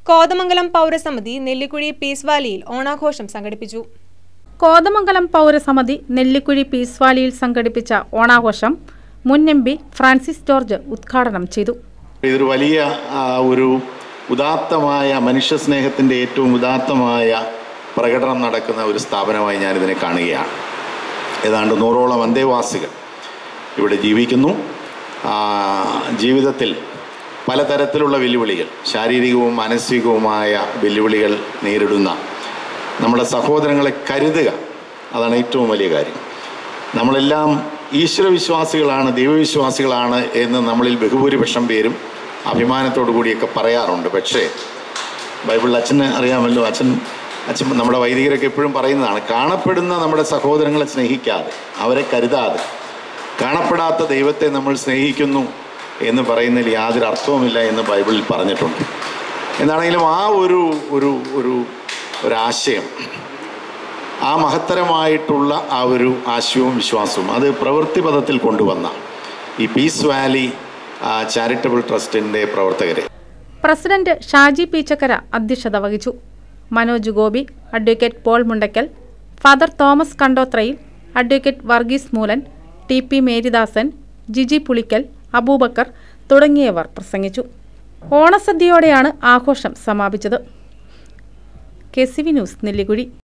കോതമംഗലം പൗരസമിതി നെല്ലിക്കുഴി പീസ് വാലിയിൽ ഓണാഘോഷം സംഘടിപ്പിച്ചു കോതമംഗലം പൗരസമിതി നെല്ലിക്കുഴി പീസ് വാലിയിൽ സംഘടിപ്പിച്ച ഓണാഘോഷം മുൻ എം പി ഫ്രാൻസിസ് ജോർജ് ഉദ്ഘാടനം ചെയ്തു ഇതൊരു വലിയ ആ, ഒരു ഉദാത്തമായ മനുഷ്യസ്നേഹത്തിൻ്റെ ഏറ്റവും ഉദാത്തമായ പ്രകടനം നടക്കുന്ന ഒരു സ്ഥാപനമായി ഞാനിതിനെ കാണുകയാണ് ഏതാണ്ട് നൂറോളം അന്തേവാസികൾ ഇവിടെ ജീവിക്കുന്നു ആ, ജീവിതത്തിൽ പലതരത്തിലുള്ള വെല്ലുവിളികൾ ശാരീരികവും മാനസികവുമായ വെല്ലുവിളികൾ നേരിടുന്ന നമ്മുടെ സഹോദരങ്ങളെ കരുതുക അതാണ് ഏറ്റവും വലിയ കാര്യം നമ്മളെല്ലാം ഈശ്വരവിശ്വാസികളാണ് ദൈവവിശ്വാസികളാണ് എന്ന് നമ്മളിൽ ബഹുഭൂരിപക്ഷം പേരും അഭിമാനത്തോടു കൂടിയൊക്കെ പറയാറുണ്ട് പക്ഷേ ബൈബിളിൽ അച്ഛന് അറിയാമല്ലോ അച്ഛൻ അച്ഛൻ നമ്മുടെ വൈദികരൊക്കെ എപ്പോഴും പറയുന്നതാണ് കാണപ്പെടുന്ന നമ്മുടെ സഹോദരങ്ങളെ സ്നേഹിക്കാതെ അവരെ കരുതാതെ കാണപ്പെടാത്ത ദൈവത്തെ നമ്മൾ സ്നേഹിക്കുന്നു എന്ന് പറയുന്നതിൽ യാതൊരു അർത്ഥവുമില്ല എന്ന് ബൈബിളിൽ പറഞ്ഞിട്ടുണ്ട് എന്താണെങ്കിലും ആ ഒരു ഒരു ഒരു ഒരാശയം ആ മഹത്തരമായിട്ടുള്ള ആ ഒരു ആശയവും വിശ്വാസവും അത് പ്രവൃത്തി പദത്തിൽ കൊണ്ടുവന്ന ഈ പീസ് വാലി ചാരിറ്റബിൾ ട്രസ്റ്റിൻ്റെ പ്രവർത്തകരെ പ്രസിഡന്റ് ഷാജി പീച്ചക്കര അധ്യക്ഷത വഹിച്ചു Manoj Gopi advocate Paul Mundakkal father Thomas കണ്ടോത്രയിൽ advocate Varghese Moolan T P Maridasan Jiji Pulickal Abubakar തുടങ്ങിയവർ പ്രസംഗിച്ചു ഓണസദ്യയോടെയാണ് ആഘോഷം സമാപിച്ചത് K C V news Nellikuzhi